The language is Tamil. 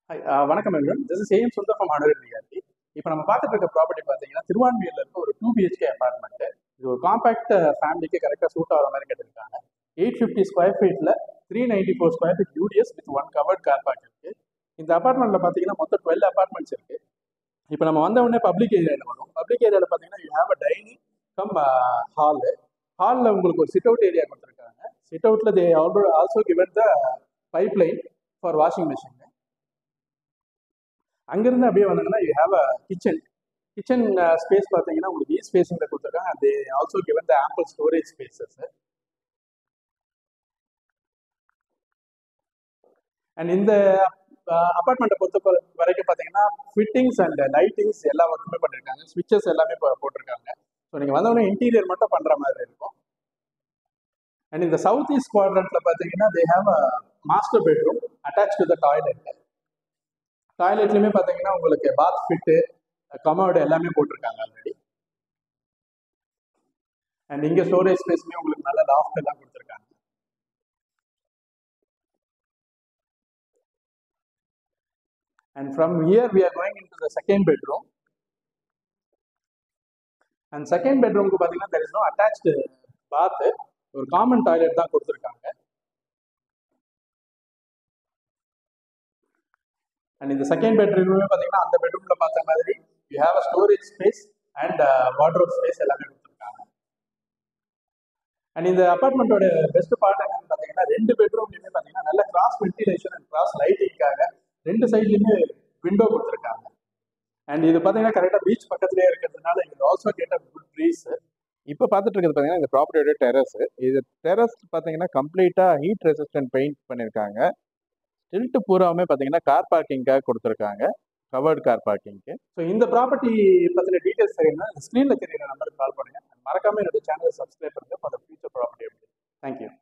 Hi, uh, வணக்கம் everyone. This is AM Sundar from Honor Realty. இப்போ நம்ம பார்த்துட்டு இருக்க ப்ராப்பர்ட்டி பார்த்தீங்கன்னா திருவான்மியூர்ல இருக்க ஒரு டூ பிஹெச்கே அபார்ட்மெண்ட் இது ஒரு காம்பாக்ட் ஃபேமிலிக்கு கரெக்டாக சூட் ஆகிற மாதிரி கேட்டிருக்காங்க எயிட் ஃபிஃப்டி ஸ்கொயர் ஃபீட்ல three ninety four square feet UDS with one covered car park இருக்கு இந்த அபார்ட்மெண்ட்ல பார்த்தீங்கன்னா மொத்தம் டுவெல் அபார்ட்மெண்ட்ஸ் இருக்கு இப்போ நம்ம வந்த உடனே பப்ளிக் ஏரியாவில் வரும் பப்ளிக் ஏரியாவில் பார்த்தீங்கன்னா you have a dining cum hall ஹாலில் உங்களுக்கு ஒரு சிட் அவுட் ஏரியா கொடுத்துருக்காங்க சிட் அவுட்ல they already also given the pipeline for washing machine அங்கிருந்து அப்படியே வந்தாங்கன்னா you have a kitchen kitchen space பார்த்தீங்கன்னா உங்களுக்கு ஈ ஸ்பேஸிங்கில் கொடுத்துருக்காங்க அது also given the ample storage spaces and இந்த அப்பார்ட்மெண்ட்டை பொறுத்த பொ- வரைக்கும் பார்த்தீங்கன்னா ஃபிட்டிங்ஸ் அண்ட் லைட்டிங்ஸ் எல்லா ஒர்க்குமே பண்ணியிருக்காங்க ஸ்விட்சஸ் எல்லாமே இப்போ போட்டிருக்காங்க ஸோ நீங்கள் வந்தவொடனே இன்டீரியர் மட்டும் பண்ணுற மாதிரி இருக்கும் அண்ட் இந்த சவுத் ஈஸ்ட் குவாட்ரண்ட்ல பார்த்தீங்கன்னா they have a master bedroom attach to the toilet டாய்லெட்லையுமே பார்த்தீங்கன்னா உங்களுக்கு பாத் ஃபிட்டு கமோடு எல்லாமே போட்டிருக்காங்க ஆல்ரெடி அண்ட் இங்கே ஸ்டோரேஜ் ஸ்பேஸ்மே உங்களுக்கு நல்ல லாஃப்ட் எல்லாம் கொடுத்துருக்காங்க and from here we are going in to the second bedroom and second பெட்ரூம்க்கு பார்த்தீங்கன்னா தெர் இஸ் நோ அட்டாச்டு பாத்து ஒரு காமன் டாய்லெட் தான் கொடுத்துருக்காங்க அண்ட் இந்த செகண்ட் பெட்ரூமே பார்த்தீங்கன்னா அந்த பெட்ரூம்ல பார்த்த மாதிரி you have a storage space and wardrobe space எல்லாமே கொடுத்துருக்காங்க அண்ட் இந்த அபார்ட்மெண்ட்டோட பெஸ்ட் பார்ட் என்னன்னு பார்த்தீங்கன்னா ரெண்டு பெட்ரூம்லையுமே பார்த்தீங்கன்னா நல்ல கிராஸ் வென்டிலேஷன் அண்ட் கிராஸ் லைட்டிங்காக ரெண்டு சைட்லையுமே விண்டோ கொடுத்துருக்காங்க அண்ட் இது பார்த்தீங்கன்னா கரெக்டாக பீச் பக்கத்துலேயே இருக்கிறதுனால இது also get a good breeze இப்போ பார்த்துட்டு இருக்கிறது பார்த்தீங்கன்னா இந்த ப்ராப்பர்ட்டியோட டெரஸ் இது டெரஸ் பார்த்தீங்கன்னா கம்ப்ளீட்டாக ஹீட் ரெசிஸ்டன்ட் பெயிண்ட் பண்ணியிருக்காங்க ஸ்டில்ட்டு பூராவுமே பார்த்தீங்கன்னா கார் பார்க்கிங்காக கொடுத்துருக்காங்க கவர்டு கார் பார்க்கிங்க்கு ஸோ இந்த ப்ராப்பர்ட்டி பற்றின டீட்டெயில்ஸ் தெரியணும்னா ஸ்க்ரீனில் தெரியுற நம்பருக்கு கால் பண்ணுங்க மறக்காம என்னோட சேனலை சப்ஸ்கிரைப் பண்ணுங்க for the future property update thank you